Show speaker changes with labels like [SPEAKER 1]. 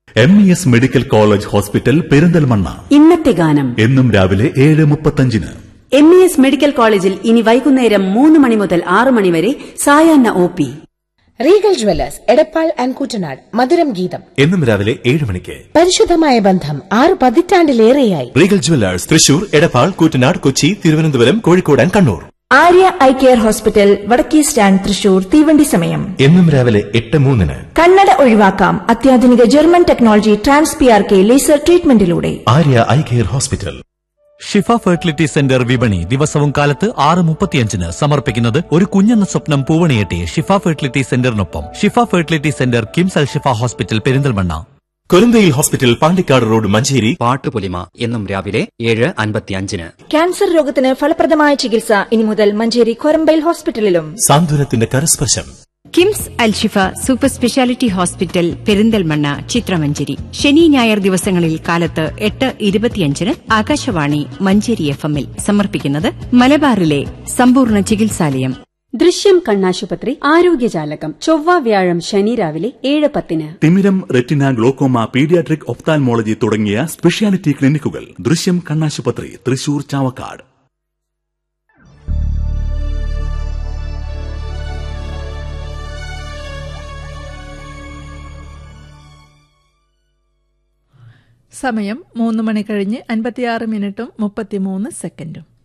[SPEAKER 1] M E S medical college hospital Perinthalmanna
[SPEAKER 2] ഇന്നത്തെ ഗാനം
[SPEAKER 1] എന്നും രാവിലെ ഏഴ് മുപ്പത്തഞ്ചിന്
[SPEAKER 2] എം ഇ എസ് മെഡിക്കൽ കോളേജിൽ ഇനി വൈകുന്നേരം മൂന്ന് മണി മുതൽ ആറ് മണി വരെ സായാഹ്ന O P
[SPEAKER 3] Regal Jewellers Edappal and Koottanad മധുരം ഗീതം
[SPEAKER 4] എന്നും രാവിലെ ഏഴ് മണിക്ക്
[SPEAKER 3] പരിശുദ്ധമായ ബന്ധം ആറ് പതിറ്റാണ്ടിലേറെയായി
[SPEAKER 4] Regal Jewellers Thrissur Edappal Koottanad Kochi Thiruvananthapuram Kozhikode and Kannur
[SPEAKER 5] Arya eye care hospital വടക്കേ സ്റ്റാൻഡ് തൃശൂർ തീവണ്ടി സമയം
[SPEAKER 4] എന്നും രാവിലെ എട്ട് മൂന്നിന്
[SPEAKER 5] കണ്ണട ഒഴിവാക്കാം അത്യാധുനിക German technology trans P R K laser ട്രീറ്റ്മെന്റിലൂടെ
[SPEAKER 4] Arya eye care hospital
[SPEAKER 6] Shifa fertility centre വിപണി ദിവസവും കാലത്ത് ആറ് മുപ്പത്തിയഞ്ചിന് സമർപ്പിക്കുന്നത് ഒരു കുഞ്ഞെന്ന സ്വപ്നം പൂവണിയെട്ടി ഷിഫ ഫെർട്ടിലിറ്റി സെന്ററിനൊപ്പം Shifa fertility centre KIMS Al Shifa hospital Perinthalmanna
[SPEAKER 4] കൊരന്തയിൽ ഹോസ്പിറ്റൽ പാണ്ടിക്കാട് റോഡ് മഞ്ചേരി
[SPEAKER 7] പാട്ടുപൊലിമ എന്നും രാവിലെ ഏഴ് അൻപത്തിയഞ്ചിന്
[SPEAKER 5] ക്യാൻസർ രോഗത്തിന് ഫലപ്രദമായ ചികിത്സ ഇനി മുതൽ മഞ്ചേരി കൊരമ്പയിൽ ഹോസ്പിറ്റലിലും
[SPEAKER 4] സാന്ത്വനത്തിന്റെ കരസ്പർശം
[SPEAKER 8] KIMS Al Shifa super speciality hospital Perinthalmanna ചിത്രമഞ്ചേരി ശനി ഞായർ ദിവസങ്ങളിൽ കാലത്ത് എട്ട് ഇരുപത്തിയഞ്ചിന് ആകാശവാണി മഞ്ചേരി എഫ് എമ്മിൽ സമർപ്പിക്കുന്നത് മലബാറിലെ സമ്പൂർണ്ണ ചികിത്സാലയം
[SPEAKER 2] ദൃശ്യം കണ്ണാശുപത്രി ആരോഗ്യജാലകം ചൊവ്വ വ്യാഴം ശനി രാവിലെ ഏഴ് പത്തിന്
[SPEAKER 1] തിമിരം റെറ്റിന ഗ്ലോക്കോമ പീഡിയാട്രിക് ഒപ്താൽമോളജി തുടങ്ങിയ സ്പെഷ്യാലിറ്റി ക്ലിനിക്കുകൾ ദൃശ്യം കണ്ണാശുപത്രി തൃശൂർ ചാവക്കാട്
[SPEAKER 9] സമയം മൂന്ന് മണി കഴിഞ്ഞ് അൻപത്തിയാറ് മിനിറ്റും മുപ്പത്തിമൂന്ന് സെക്കൻഡും